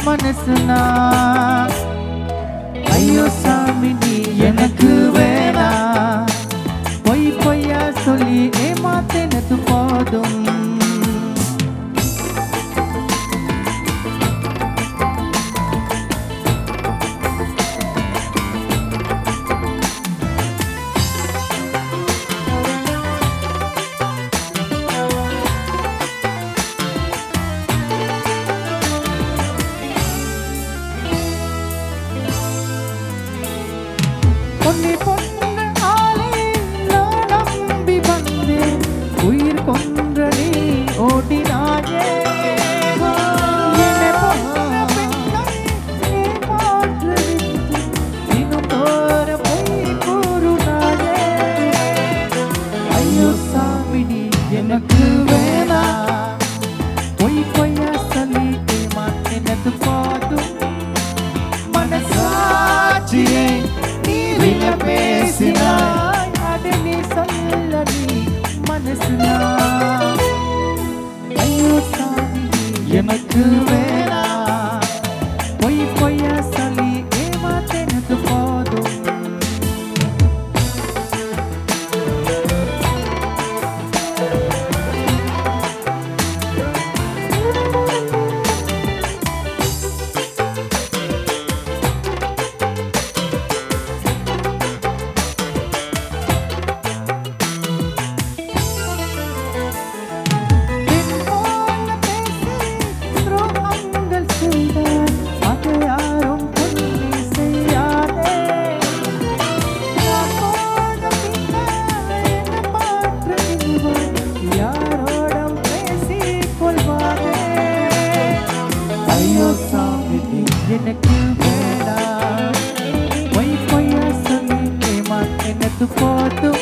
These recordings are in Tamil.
மனசுனா ஐயோ சாமி நீ எனக்கு வேணா பொய் பொய்யா சொல்லி ஏமாத்தினது போதும் பொன்னி பொண்ணு ஆளே நான் நம்பி வந்தேன் உயிர் கொன்ற நீ ஓடினாயே என்னை பொன்ன பெண்ணை ஏமாற்ற வைத்து தினம் தோற பொய் கூறுனாயே ஐயோ சாமி நீ எனக்கு வேணா பொய் பொய்யா சொல்லி ஏமாத்தினது போதும் மனசாட்சியை நீ வில பேசினாய் அது நீ சொல்ல நீ மனசுனா ஐயோ சாமி நீ எனக்கு வேணா பொய் பொய்யா சொல்லி ஏமாத்தினது போதும் என்னோட பேசி துரோகங்கள் செய்தார் அதை யாரும் பொன்னி செய்யாதே நான் போன பின்னால் என்னை மாற்றுகிறவர் யாரோடும் பேசிக் கொள்வாரே ஐயோ சாமி நீ எனக்கு வேண்டாம் பொய் பொய்யா சொல்லி ஏமாற்றினது போதும்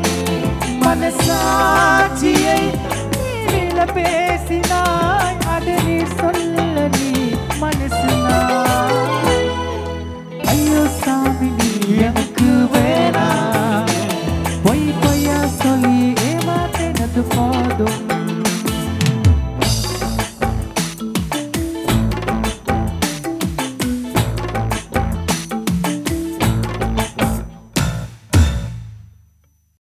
மனசாட்சியை நீல பேசினாய் அது நீ சொல்ல நீ மனசுனா ஐயோ சாமி நீ எனக்கு